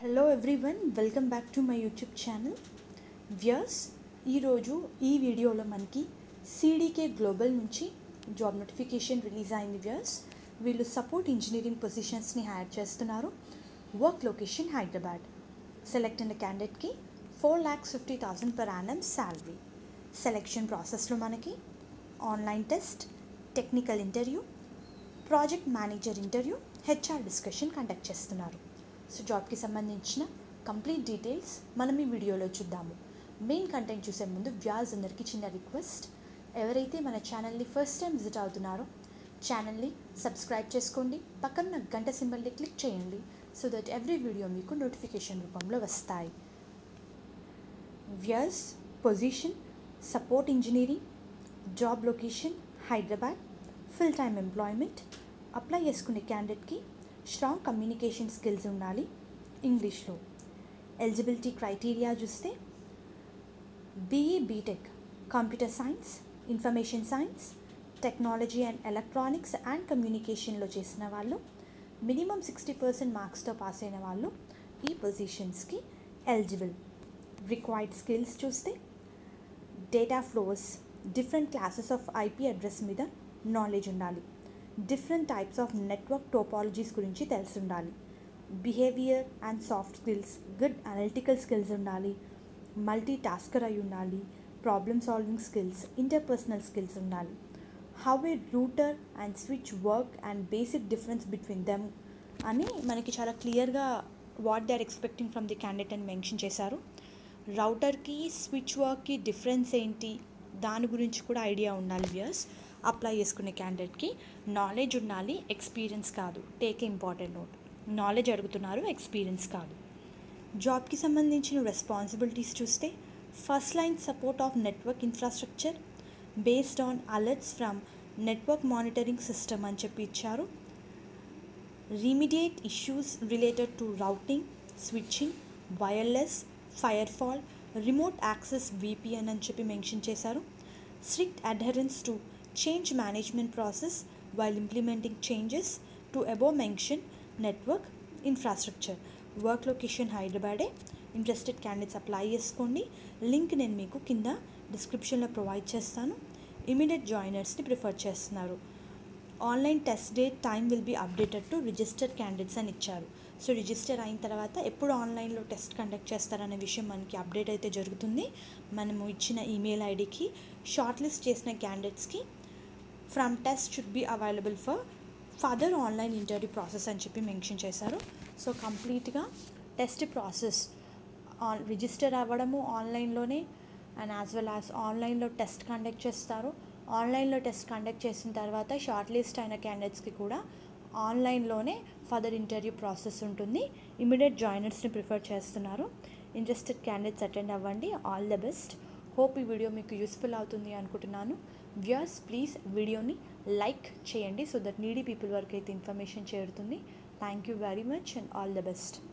hello everyone welcome back to my YouTube channel views ఈరోజు ఈ వీడియోలో మనకి సిడికే గ్లోబల్ నుంచి జాబ్ నోటిఫికేషన్ రిలీజ్ అయింది వ్యూస్ వీళ్ళు సపోర్ట్ ఇంజనీరింగ్ పొజిషన్స్ని హైర్ చేస్తున్నారు వర్క్ లొకేషన్ హైదరాబాద్ సెలెక్ట్ అయిన క్యాండిడేట్కి four lakhs fifty thousand per annum salary selection ప్రాసెస్లో మనకి online test technical interview project manager interview HR discussion conduct చేస్తున్నారు సో జాబ్కి సంబంధించిన కంప్లీట్ డీటెయిల్స్ మనం ఈ వీడియోలో చూద్దాము మెయిన్ కంటెంట్ చూసే ముందు వ్యాస్ అందరికీ చిన్న రిక్వెస్ట్ ఎవరైతే మన ఛానల్ని ఫస్ట్ టైం విజిట్ అవుతున్నారో ఛానల్ని సబ్స్క్రైబ్ చేసుకోండి పక్కన గంట సింబల్ని క్లిక్ చేయండి సో దట్ ఎవ్రీ వీడియో మీకు నోటిఫికేషన్ రూపంలో వస్తాయి వ్యాస్ position support engineering job location Hyderabad full time employment apply చేసుకునే క్యాండిడేట్కి స్ట్రాంగ్ కమ్యూనికేషన్ స్కిల్స్ ఉండాలి ఇంగ్లీష్లో ఎలిజిబిలిటీ క్రైటీరియా చూస్తే BE BTech computer science information science technology and electronics and కమ్యూనికేషన్లో చేసిన వాళ్ళు మినిమం సిక్స్టీ పర్సెంట్ మార్క్స్తో పాస్ అయిన వాళ్ళు ఈ పొజిషన్స్కి ఎలిజిబుల్ రిక్వైర్డ్ స్కిల్స్ చూస్తే data flows different classes of IP address మీద నాలెడ్జ్ ఉండాలి different types of network topologies గురించి తెలిసి ఉండాలి behaviour and soft skills good analytical skills ఉండాలి మల్టీ టాస్కర్ అయి ఉండాలి problem solving skills interpersonal skills ఉండాలి how a router and switch work and basic difference between them అని మనకి చాలా క్లియర్గా what they are expecting from the candidate అని mention చేశారు రౌటర్కి స్విచ్ వర్క్కి డిఫరెన్స్ ఏంటి దాని గురించి కూడా ఐడియా ఉండాలి వ్యూస్ అప్లై చేసుకునే క్యాండిడేట్కి నాలెడ్జ్ ఉండాలి ఎక్స్పీరియన్స్ కాదు టేక్ ఇంపార్టెంట్ నోట్ నాలెడ్జ్ అడుగుతున్నారు ఎక్స్పీరియన్స్ కాదు జాబ్కి సంబంధించిన రెస్పాన్సిబిలిటీస్ చూస్తే first line support of network infrastructure based on alerts from network monitoring system అని చెప్పి ఇచ్చారు remediate issues related to routing switching wireless firewall remote access VPN అని చెప్పి మెన్షన్ చేశారు strict adherence to change management process while implementing changes to above mentioned network infrastructure work location హైదరాబాదే interested candidates apply చేసుకోండి link నేను మీకు కింద డిస్క్రిప్షన్లో provide చేస్తాను ఇమీడియట్ జాయినర్స్ని ప్రిఫర్ చేస్తున్నారు online test date time will be updated to registered candidates అని ఇచ్చారు సో రిజిస్టర్ అయిన తర్వాత ఎప్పుడు ఆన్లైన్లో టెస్ట్ కండక్ట్ చేస్తారనే విషయం మనకి అప్డేట్ అయితే జరుగుతుంది మనము ఇచ్చిన ఈమెయిల్ ఐడికి షార్ట్ లిస్ట్ చేసిన క్యాండిడేట్స్కి from test should be available for further online interview process అని చెప్పి మెన్షన్ చేశారు సో కంప్లీట్గా టెస్ట్ ప్రాసెస్ ఆన్ రిజిస్టర్ అవ్వడము ఆన్లైన్లోనే అండ్ యాజ్ వెల్ యాజ్ ఆన్లైన్లో టెస్ట్ కండక్ట్ చేస్తారు ఆన్లైన్లో టెస్ట్ కండక్ట్ చేసిన తర్వాత షార్ట్ లిస్ట్ అయిన క్యాండిడేట్స్కి కూడా ఆన్లైన్లోనే ఫర్దర్ ఇంటర్వ్యూ ప్రాసెస్ ఉంటుంది ఇమీడియట్ జాయినర్స్ని ప్రిఫర్ చేస్తున్నారు ఇంట్రెస్టెడ్ క్యాండిడేట్స్ అటెండ్ అవ్వండి ఆల్ ద బెస్ట్ హోప్ ఈ వీడియో మీకు యూస్ఫుల్ అవుతుంది అనుకుంటున్నాను వ్యూయర్స్ ప్లీజ్ వీడియోని లైక్ చేయండి సో దట్ నీడీ పీపుల్ వరకు అయితే ఇన్ఫర్మేషన్ చేరుతుంది thank you very much and all the best